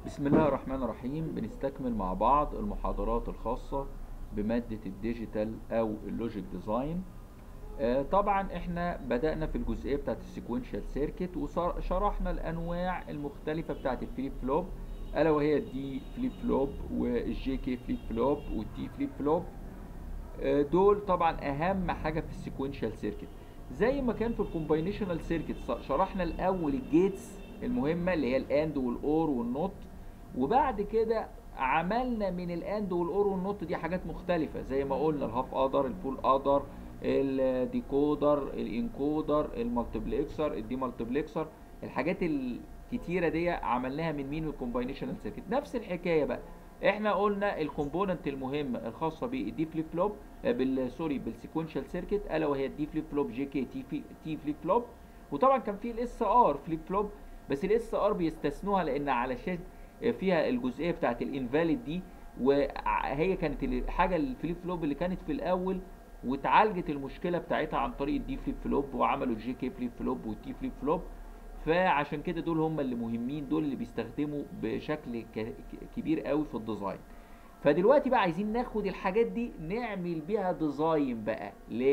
بسم الله الرحمن الرحيم بنستكمل مع بعض المحاضرات الخاصة بمادة الديجيتال أو اللوجيك ديزاين آه، طبعا احنا بدأنا في الجزئية بتاعت السيكونشال سيركت وشرحنا الأنواع المختلفة بتاعت الفليب فلوب ألا وهي الدي فليب فلوب والجي كي فليب فلوب والتي فليب فلوب آه، دول طبعا أهم حاجة في السيكونشال سيركت زي ما كان في الكومباينيشنال سيركت شرحنا الأول الجيتس المهمة اللي هي الأند والأور والنوت وبعد كده عملنا من الاند والاور والنوت دي حاجات مختلفة زي ما قلنا الهاف ادر الفول ادر الديكودر الانكودر المالتيبلكسر الدي مالتيبلكسر الحاجات الكتيرة دي عملناها من مين من الكومباينيشنال سيركت نفس الحكاية بقى احنا قلنا الكومبوننت المهمة الخاصة بالدي فليب فلوب بال سوري بالسيكونشال سيركت الا وهي الدي فليب فلوب جي كي تي في تي فليب فلوب وطبعا كان في الاس ار فليب فلوب بس الاس ار بيستثنوها لان علشان فيها الجزئيه بتاعت الانفاليد دي وهي كانت الحاجه الفليب فلوب اللي كانت في الاول واتعالجت المشكله بتاعتها عن طريق الدي فليب فلوب وعملوا الجي كي فليب فلوب والتي فليب فلوب فعشان كده دول هم اللي مهمين دول اللي بيستخدموا بشكل كبير قوي في الديزاين فدلوقتي بقى عايزين ناخد الحاجات دي نعمل بيها ديزاين بقى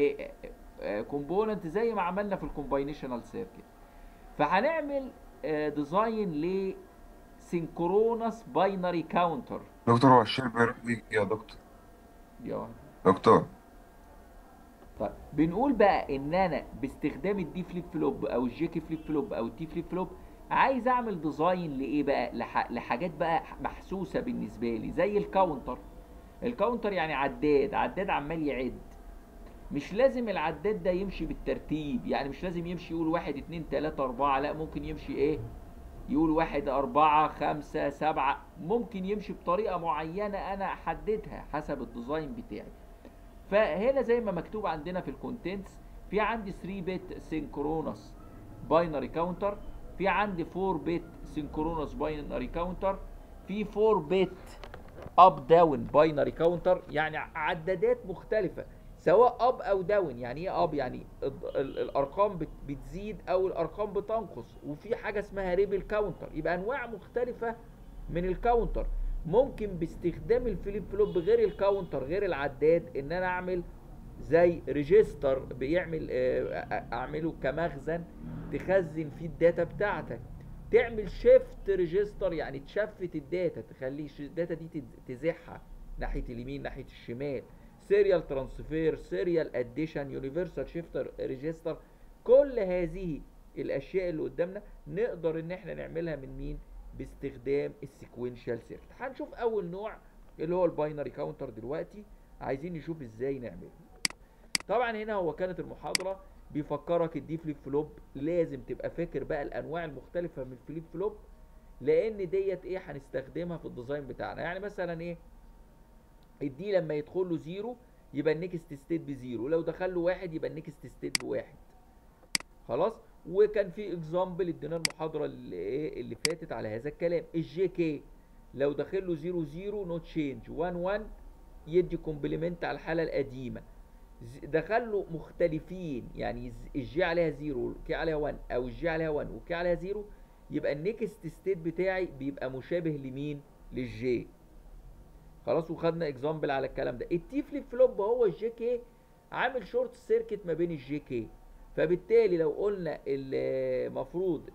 لكومبوننت زي ما عملنا في الكومباينيشنال سيركت فهنعمل ديزاين ل سينكرونس باينري كاونتر دكتور هو الشير بيروح بيجي يا دكتور يا دكتور طيب بنقول بقى ان انا باستخدام الدي فليب فلوب او الجيكي فليب فلوب او التي فليب فلوب عايز اعمل ديزاين لايه بقى لح... لحاجات بقى محسوسه بالنسبه لي زي الكاونتر الكاونتر يعني عداد عداد عمال يعد مش لازم العداد ده يمشي بالترتيب يعني مش لازم يمشي يقول واحد اتنين تلاتة اربعة لا ممكن يمشي ايه يقول واحد أربعة خمسة سبعة ممكن يمشي بطريقة معينة أنا أحددها حسب الديزاين بتاعي فهنا زي ما مكتوب عندنا في الكونتنتس في عندي 3 بت سينكرونس باينري كاونتر في عندي 4 بت سينكرونس باينري كاونتر في 4 بت اب داون باينري كاونتر يعني عدادات مختلفة سواء اب او داون يعني ايه اب يعني الارقام بتزيد او الارقام بتنقص وفي حاجه اسمها ريبل كاونتر يبقى انواع مختلفه من الكاونتر ممكن باستخدام الفليب فلوب غير الكاونتر غير العداد ان انا اعمل زي ريجستر بيعمل اعمله كمخزن تخزن فيه الداتا بتاعتك تعمل شيفت ريجستر يعني تشفت الداتا تخلي الداتا دي تزحها ناحيه اليمين ناحيه الشمال سيريال ترانسفير سيريال اديشن يونيفرسال شيفتر ريجستر كل هذه الاشياء اللي قدامنا نقدر ان احنا نعملها من مين باستخدام السيكوينشال سيركت هنشوف اول نوع اللي هو الباينري كاونتر دلوقتي عايزين نشوف ازاي نعمله طبعا هنا هو كانت المحاضره بيفكرك الدي فليب فلوب لازم تبقى فاكر بقى الانواع المختلفه من الفليب فلوب لان ديت ايه هنستخدمها في الديزاين بتاعنا يعني مثلا ايه الدي لما يدخل له زيرو يبقى النكست ستيت بزيرو لو دخل له واحد يبقى النكست ستيت بواحد خلاص وكان في اكزامبل ادينا المحاضره اللي ايه اللي فاتت على هذا الكلام الجي كي لو داخل له 0 0 نو تشينج 1 1 يدي كومبلمنت على الحاله القديمه دخل له مختلفين يعني الجي عليها 0 والكي عليها 1 او الجي عليها 1 والكي عليها 0 يبقى النكست ستيت بتاعي بيبقى مشابه لمين للجي خلاص وخدنا اكزامبل على الكلام ده التي فليب فلوب هو الجي كي عامل شورت سيركت ما بين الجي كي فبالتالي لو قلنا المفروض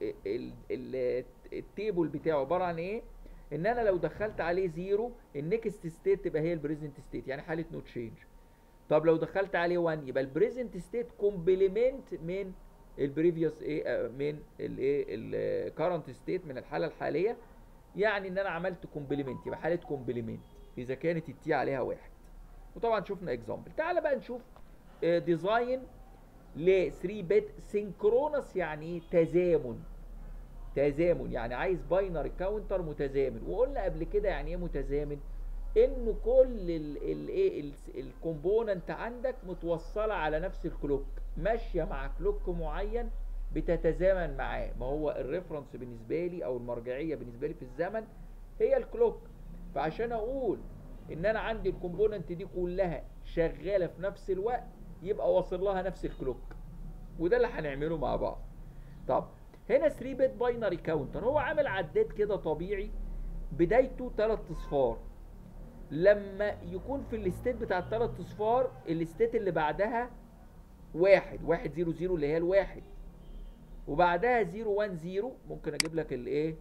التيبل بتاعه عباره عن ايه ان انا لو دخلت عليه زيرو النكست ستيت تبقى هي البريزنت ستيت يعني حاله نو تشينج طب لو دخلت عليه 1 يبقى البريزنت ستيت كومبلمنت من البريفيوس ايه من الايه الكرنت ستيت من الحاله الحاليه يعني ان انا عملت كومبلمنت يبقى حاله كومبلمنت اذا كانت التي عليها واحد وطبعا شفنا اكزامبل تعال بقى نشوف ديزاين ل 3 بت سينكرونس يعني ايه تزامن تزامن يعني عايز باينري كاونتر متزامن وقلنا قبل كده يعني ايه متزامن ان كل الايه الكومبوننت عندك متوصله على نفس الكلوك ماشيه مع كلوك معين بتتزامن معاه ما هو الريفرنس بالنسبه لي او المرجعيه بالنسبه لي في الزمن هي الكلوك فعشان اقول ان انا عندي الكومبوننت دي كلها شغاله في نفس الوقت يبقى واصل لها نفس الكلوك وده اللي هنعمله مع بعض طب هنا 3 بت باينري كاونتر هو عامل عداد كده طبيعي بدايته تلات اصفار لما يكون في الاستيت بتاع التلات اصفار الاستيت اللي بعدها واحد واحد زيرو زيرو اللي هي الواحد وبعدها زيرو وان زيرو ممكن اجيب لك الايه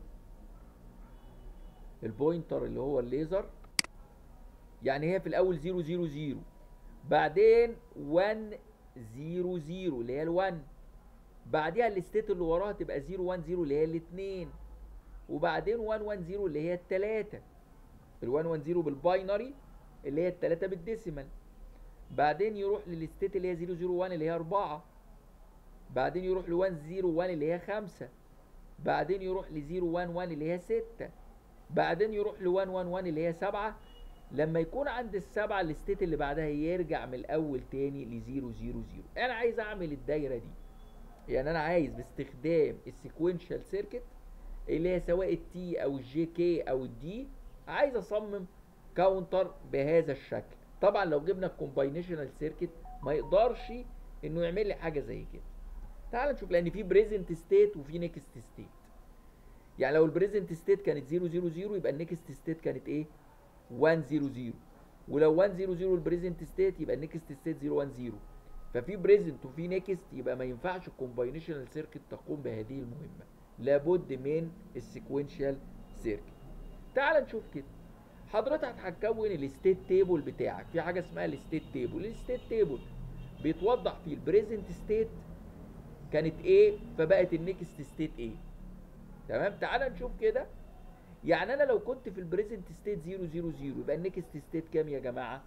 البوينتر اللي هو الليزر يعني هي في الاول زيرو زيرو زيرو بعدين وان زيرو زيرو اللي هي الوان بعديها الاستيت اللي وراها تبقى زيرو وان زيرو اللي هي الاتنين وبعدين وان وان زيرو اللي هي التلاتة الوان وان زيرو بالباينري اللي هي التلاتة بالديسيمال بعدين يروح للاستيت اللي هي زيرو زيرو وان اللي هي أربعة بعدين يروح لوان زيرو وان اللي هي خمسة بعدين يروح لزيرو وان وان اللي هي ستة بعدين يروح لوان وان وان اللي هي سبعة لما يكون عند السبعة الستيت اللي بعدها يرجع من الأول تاني لزيرو زيرو زيرو أنا عايز أعمل الدايرة دي يعني أنا عايز باستخدام السيكونشال سيركت اللي هي سواء التي أو الجي كي أو الدي عايز أصمم كاونتر بهذا الشكل طبعا لو جبنا الكومباينيشنال سيركت ما يقدرش انه يعمل لي حاجه زي كده تعال نشوف لان في بريزنت ستيت وفي نيكست ستيت يعني لو البريزنت ستيت كانت 0 0 0 يبقى النيكست ستيت كانت ايه 1 0 0 ولو 1 0 0 البريزنت ستيت يبقى النيكست ستيت 0 1 0 ففي بريزنت وفي نيكست يبقى ما ينفعش الكومباينيشنال سيركت تقوم بهذه المهمه لابد من السيكوينشال سيركت تعال نشوف كده حضرتك هتكون الستيت تيبل بتاعك في حاجه اسمها الستيت تيبل الستيت تيبل بيتوضح فيه البريزنت ستيت كانت ايه فبقت النكست ستيت ايه تمام تعال نشوف كده يعني انا لو كنت في البريزنت ستيت 0 0 0 يبقى النكست ستيت كام يا جماعه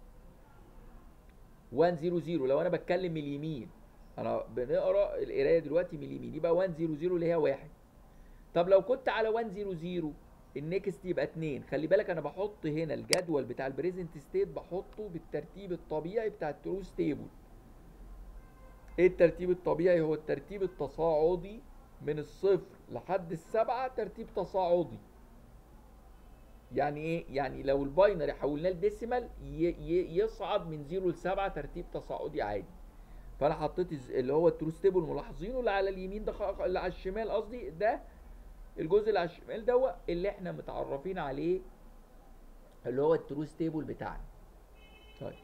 1 0 0 لو انا بتكلم من اليمين انا بنقرا القرايه دلوقتي من اليمين يبقى 1 0 0 اللي هي واحد طب لو كنت على 1 0 0 النكست يبقى 2 خلي بالك انا بحط هنا الجدول بتاع البريزنت ستيت بحطه بالترتيب الطبيعي بتاع التروث تيبل ايه الترتيب الطبيعي هو الترتيب التصاعدي من الصفر لحد السبعة ترتيب تصاعدي يعني ايه يعني لو الباينري حولناه لديسيمال يصعد من 0 ل 7 ترتيب تصاعدي عادي فانا حطيت اللي هو التروث تيبل ملاحظينه اللي على اليمين ده اللي على الشمال قصدي ده الجزء اللي على الشمال دوت اللي احنا متعرفين عليه اللي هو التروث تيبل بتاعنا طيب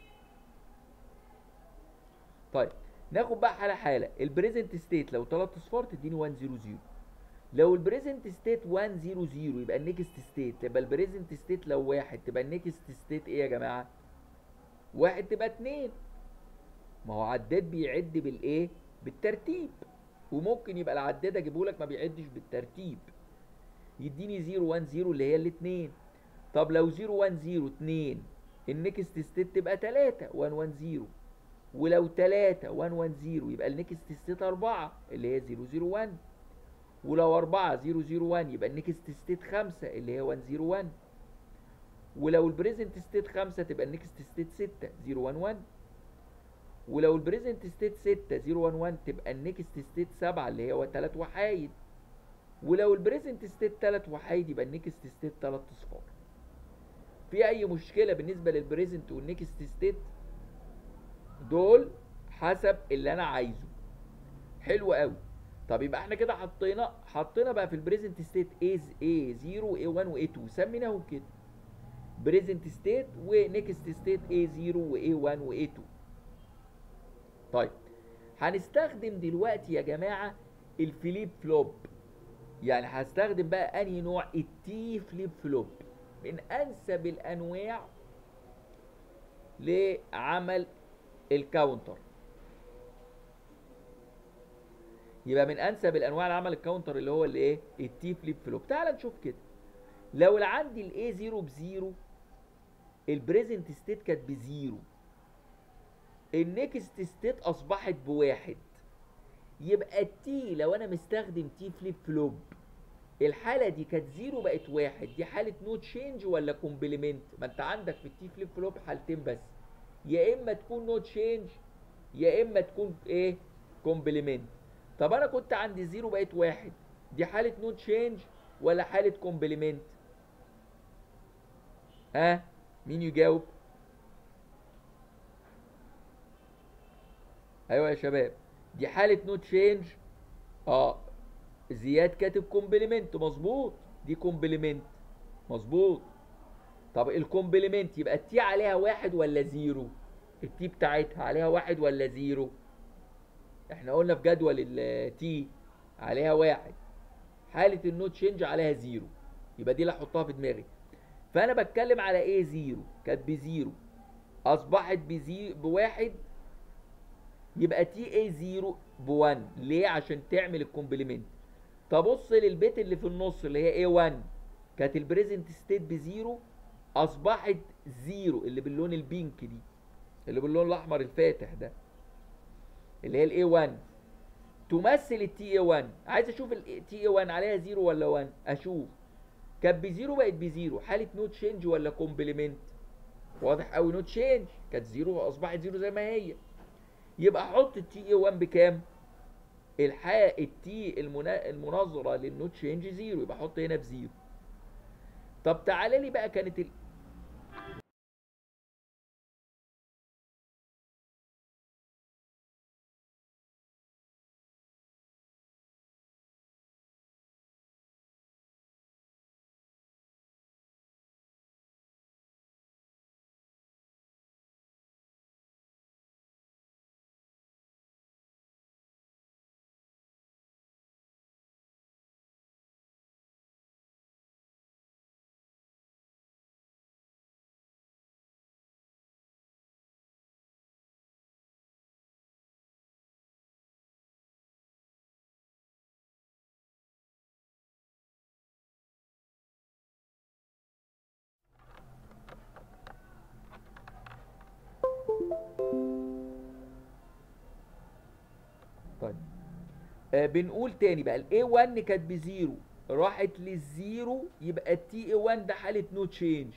طيب ناخد بقى حاله حاله البريزنت ستيت لو ثلاث اصفار تديني 1 0 0 لو البريزنت ستيت 1 0 0 يبقى النكست ستيت تبقى البريزنت ستيت لو واحد تبقى النكست ستيت ايه يا جماعه واحد تبقى اتنين ما هو عداد بيعد بالايه بالترتيب وممكن يبقى العداد اجيبه لك ما بيعدش بالترتيب يديني 0 1 0 اللي هي الاثنين طب لو 0 1 0 2 النكست ستيت تبقى 3 1 1 0 ولو 3 1 1 0 يبقى النكست ستيت 4 اللي هي 0 0 1 ولو 4 0 0 1 يبقى النكست ستيت 5 اللي هي 1 0 1 ولو البريزنت ستيت 5 تبقى النكست ستيت 6 0 1 1 ولو البريزنت ستيت 6 0 1 1 تبقى النكست ستيت 7 اللي هي 3 وحايد ولو البريزنت ستيت 3 وحيد يبقى النكست ستيت 3 اصفار في اي مشكله بالنسبه للبريزنت والنكست ستيت دول حسب اللي انا عايزه حلو قوي طب يبقى احنا كده حطينا حطينا بقى في البريزنت ستيت A A 0 A1 و A2 سميناهم كده بريزنت ستيت ونكست ستيت A0 و A1 و A2 طيب هنستخدم دلوقتي يا جماعه الفليب فلوب يعني هستخدم بقى انهي نوع التي فليب فلوب من انسب الانواع لعمل الكاونتر يبقى من انسب الانواع لعمل الكاونتر اللي هو الايه التي فليب فلوب تعال نشوف كده لو عندي الاي 0 بزيرو البريزنت ستيت كانت بزيرو النكست ستيت اصبحت بواحد يبقى التي لو انا مستخدم تي فليب فلوب الحاله دي كانت زيرو بقت واحد دي حاله نو تشينج ولا كومبلمنت ما انت عندك في التي فليب فلوب حالتين بس يا اما تكون نو تشينج يا اما تكون ايه كومبلمنت طب انا كنت عندي زيرو بقت واحد دي حاله نو تشينج ولا حاله كومبلمنت ها مين يجاوب ايوه يا شباب دي حاله نو تشينج اه زياد كاتب كومبلمنت مظبوط دي كومبلمنت مظبوط طب الكومبلمنت يبقى التي عليها واحد ولا زيرو التي بتاعتها عليها واحد ولا زيرو احنا قلنا في جدول التي عليها واحد حالة النو تشينج عليها زيرو يبقى دي اللي هحطها في دماغي فانا بتكلم على ايه زيرو كانت بزيرو اصبحت بزي بواحد يبقى تي اي زيرو بوان ليه عشان تعمل الكومبلمنت تبص للبيت اللي في النص اللي هي اي 1 كانت البريزنت ستيت بزيرو اصبحت زيرو اللي باللون البينك دي اللي باللون الاحمر الفاتح ده اللي هي الاي 1 تمثل التي اي 1 عايز اشوف التي اي 1 عليها زيرو ولا 1 اشوف كانت بزيرو بقت بزيرو حاله نو تشينج ولا كومبلمنت واضح قوي نو تشينج كانت زيرو اصبحت زيرو زي ما هي يبقى احط التي اي 1 بكام الحق التي المنا... المناظره للنو تشينج زيرو يبقى احط هنا بزيرو طب تعالى لي بقى كانت ال... طيب آه بنقول تاني بقى الاي 1 كانت بزيرو راحت للزيرو يبقى التي اي 1 ده حاله نو تشينج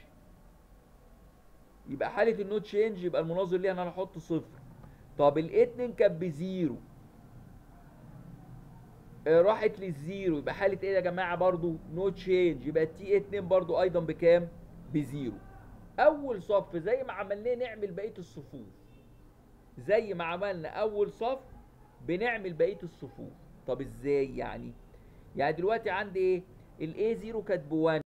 يبقى حاله النو تشينج يبقى المناظر ليها ان انا احط صفر طب الاي 2 كانت بزيرو آه راحت للزيرو يبقى حاله ايه يا جماعه برضو نو تشينج يبقى التي اي 2 برضو ايضا بكام بزيرو اول صف زي ما عملناه نعمل بقيه الصفوف زي ما عملنا اول صف بنعمل بقيه الصفوف طب ازاي يعني يعني دلوقتي عندي ايه الاي 0 كانت ب 1